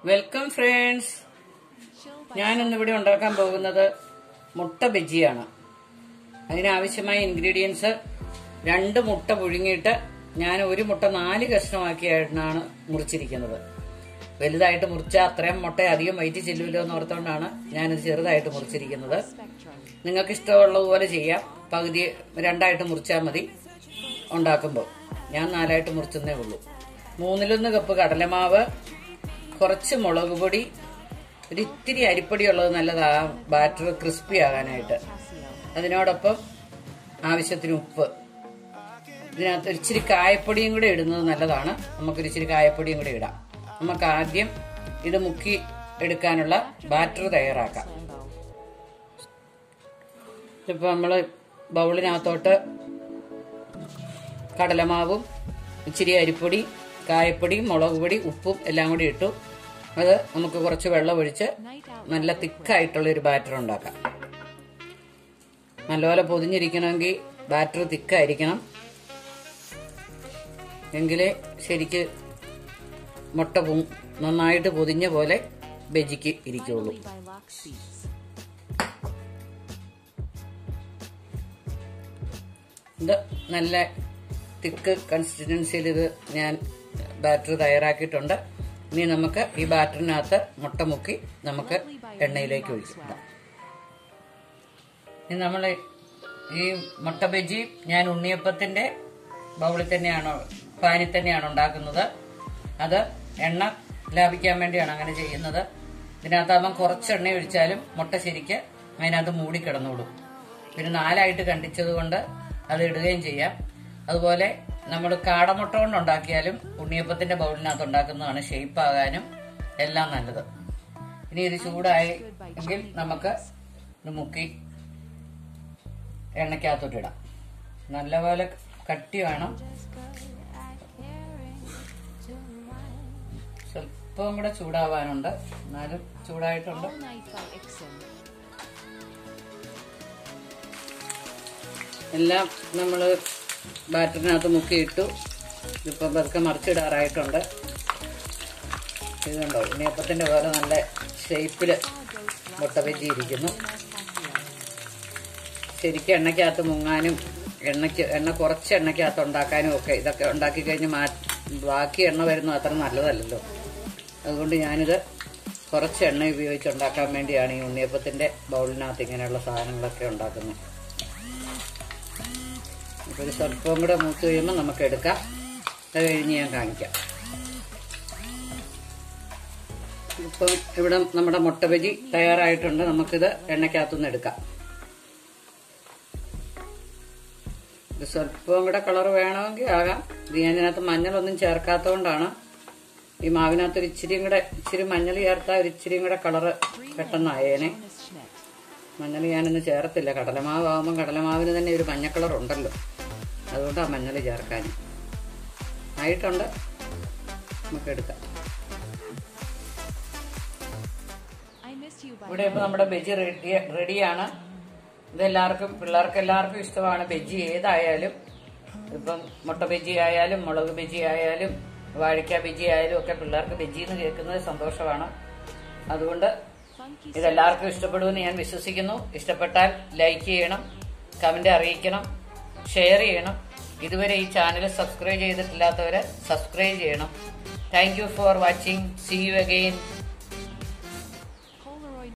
Welcome friends ഞാനിന്നിവിടെ ഉണ്ടാക്കാൻ പോകുന്നത് മുട്ട ബജിയാണ് അതിനാവശ്യമായ ഇൻഗ്രീഡിയൻസ് രണ്ട് മുട്ട പുഴുങ്ങിയിട്ട് ഞാൻ ഒരു മുട്ട നാല് കഷ്ണമാക്കിയാണ് മുറിച്ചിരിക്കുന്നത് വലുതായിട്ട് മുറിച്ചാൽ അത്രയും മുട്ട അധികം വയറ്റി ചെല്ലുമല്ലോ എന്ന് ഓർത്തുകൊണ്ടാണ് ഞാനിത് ചെറുതായിട്ട് മുറിച്ചിരിക്കുന്നത് നിങ്ങൾക്ക് ഇഷ്ടമുള്ളതുപോലെ ചെയ്യാം പകുതി രണ്ടായിട്ട് മുറിച്ചാൽ മതി ഉണ്ടാക്കുമ്പോൾ ഞാൻ നാലായിട്ട് മുറിച്ചെന്നേ ഉള്ളൂ മൂന്നിലൊന്ന് കപ്പ് കടലമാവ് കുറച്ച് മുളക് പൊടി ഒരു ഇത്തിരി അരിപ്പൊടി ഉള്ളത് നല്ലതാ ബാറ്റർ ക്രിസ്പി ആകാനായിട്ട് അതിനോടൊപ്പം ആവശ്യത്തിന് ഉപ്പ് ഇതിനകത്ത് ഒരു ഇച്ചിരി കായപ്പൊടിയും കൂടെ ഇടുന്നത് നല്ലതാണ് നമുക്കൊരു ഇച്ചിരി കായപ്പൊടിയും കൂടെ ഇടാം നമുക്ക് ആദ്യം ഇത് മുക്കി എടുക്കാനുള്ള ബാറ്റർ തയ്യാറാക്കാം ഇപ്പൊ നമ്മള് ബൗളിനകത്തോട്ട് കടലമാവും ഇച്ചിരി അരിപ്പൊടി കായപ്പൊടി മുളക് പൊടി ഉപ്പും എല്ലാം കൂടി ഇട്ടു അത് നമുക്ക് കുറച്ച് വെള്ളം ഒഴിച്ച് നല്ല തിക്കായിട്ടുള്ള ഒരു ബാറ്റർ ഉണ്ടാക്കാം നല്ലപോലെ പൊതിഞ്ഞിരിക്കണമെങ്കിൽ ബാറ്റർ തിക്കായിരിക്കണം എങ്കിലേ ശരിക്ക് മുട്ട പൊ നന്നായിട്ട് പൊതിഞ്ഞ പോലെ ബജിക്ക് ഇരിക്കുള്ളൂ by Lock Sheets. ഇത് നല്ല തിക്ക് കൺസിസ്റ്റൻസിയിൽ ഇത് ഞാൻ ബാറ്റർ തയ്യാറാക്കിയിട്ടുണ്ട് ഇനി നമുക്ക് ഈ ബാറ്ററിനകത്ത് മുട്ട മുക്കി നമുക്ക് എണ്ണയിലേക്ക് ഒഴിക്കാം ഇനി നമ്മൾ ഈ മുട്ട ബജി ഞാൻ ഉണ്ണിയപ്പത്തിന്റെ ബൗളിൽ തന്നെയാണ് പാനിൽ തന്നെയാണ് ഉണ്ടാക്കുന്നത് അത് എണ്ണ ലാഭിക്കാൻ വേണ്ടിയാണ് അങ്ങനെ ചെയ്യുന്നത് ഇതിനകത്താകുമ്പം കുറച്ച് എണ്ണ ഒഴിച്ചാലും മുട്ട ശരിക്ക് അതിനകത്ത് മൂടിക്കിടന്നോളും പിന്നെ നാലായിട്ട് കണ്ടിച്ചത് കൊണ്ട് അത് ഇടുകയും ചെയ്യാം അതുപോലെ നമ്മൾ കാടമുട്ട കൊണ്ട് ഉണ്ടാക്കിയാലും ഉണ്ണിയപ്പത്തിന്റെ ബൗളിനകത്ത് ഉണ്ടാക്കുന്നതാണ് ഷേപ്പ് ആകാനും എല്ലാം നല്ലത് ഇനി ഇത് ചൂടായി എങ്കിൽ നമുക്ക് ഇത് മുക്കി എണ്ണയ്ക്കകത്തോട്ട് ഇടാം നല്ലപോലെ കട്ടി വേണം സ്വല്പം കൂടെ ചൂടാവാനുണ്ട് എന്നാലും ചൂടായിട്ടുണ്ട് All Night by Ixon. എല്ലാം നമ്മൾ ബാറ്ററിനകത്ത് മുക്കിയിട്ടു ഇതിപ്പോൾ പതുക്കെ മറിച്ചിടാറായിട്ടുണ്ട് ഇതുണ്ടോ ഉണ്ണിയപ്പത്തിന്റെ പോലെ നല്ല ഷേപ്പിൽ മുട്ട ബജി ഇരിക്കുന്നു ശരിക്കും എണ്ണയ്ക്കകത്ത് മുങ്ങാനും എണ്ണയ്ക്ക് എണ്ണ കുറച്ച് എണ്ണയ്ക്കകത്ത് ഉണ്ടാക്കാനും ഒക്കെ ഇതൊക്കെ ഉണ്ടാക്കി കഴിഞ്ഞ് മാ ബാക്കി എണ്ണ വരുന്നത് അത്ര നല്ലതല്ലല്ലോ അതുകൊണ്ട് ഞാനിത് കുറച്ച് എണ്ണ ഉപയോഗിച്ച് ഉണ്ടാക്കാൻ വേണ്ടിയാണ് ഈ ഉണ്ണിയപ്പത്തിന്റെ ബൗളിനകത്ത് ഇങ്ങനെയുള്ള സാധനങ്ങളൊക്കെ ഉണ്ടാക്കുന്നത് അപ്പോൾ ഒരു സ്വല്പം കൂടെ മൂത്ത് കഴിയുമ്പോൾ നമുക്ക് എടുക്കാം അത് കഴിഞ്ഞ് ഞാൻ കാണിക്കാം ഇപ്പം ഇവിടെ നമ്മുടെ മുട്ട ബജി തയ്യാറായിട്ടുണ്ട് നമുക്കിത് എണ്ണയ്ക്കകത്തുനിന്ന് എടുക്കാം ഇത് സ്വല്പം കൂടെ കളർ വേണമെങ്കിൽ ആകാം ഇത് ഞാൻ ഇതിനകത്ത് മഞ്ഞളൊന്നും ചേർക്കാത്തതുകൊണ്ടാണ് ഈ മാവിനകത്ത് ഒരു ഇച്ചിരിയും കൂടെ ഇച്ചിരി മഞ്ഞൾ ചേർത്താൽ ഒരു ഇച്ചിരിയും കൂടെ കളറ് പെട്ടെന്നായേനെ Bonus Schmidt. മഞ്ഞൾ ഞാനിന്ന് ചേർത്തില്ല കടലമാവ് ആകുമ്പോൾ കടലമാവിന് തന്നെ ഒരു മഞ്ഞ കളർ ഉണ്ടല്ലോ അതുകൊണ്ടാണ് മഞ്ഞൾ ചേർക്കാൻ ആയിട്ടുണ്ട് നമുക്ക് എടുക്കാം I Miss You by ഇവിടെ ഇപ്പൊ നമ്മുടെ ബജി റെഡി റെഡിയാണ് ഇതെല്ലാവർക്കും പിള്ളേർക്ക് എല്ലാവർക്കും ഇഷ്ടമാണ് ബജി ഏതായാലും ഇപ്പം മുട്ട ബജി ആയാലും മുളക് ബജി ആയാലും വാഴയ്ക്ക ബജി ആയാലും ഒക്കെ പിള്ളേർക്ക് ബജി എന്ന് കേൾക്കുന്നത് സന്തോഷമാണ് അതുകൊണ്ട് Funky ഇതെല്ലാവർക്കും ഇഷ്ടപ്പെടുമെന്ന് ഞാൻ വിശ്വസിക്കുന്നു ഇഷ്ടപ്പെട്ടാൽ ലൈക്ക് ചെയ്യണം കമന്റ് അറിയിക്കണം ഷെയർ ചെയ്യണം ഇതുവരെ ഈ ചാനൽ സബ്സ്ക്രൈബ് ചെയ്തിട്ടില്ലാത്തവരെ സബ്സ്ക്രൈബ് ചെയ്യണം thank you for watching see you again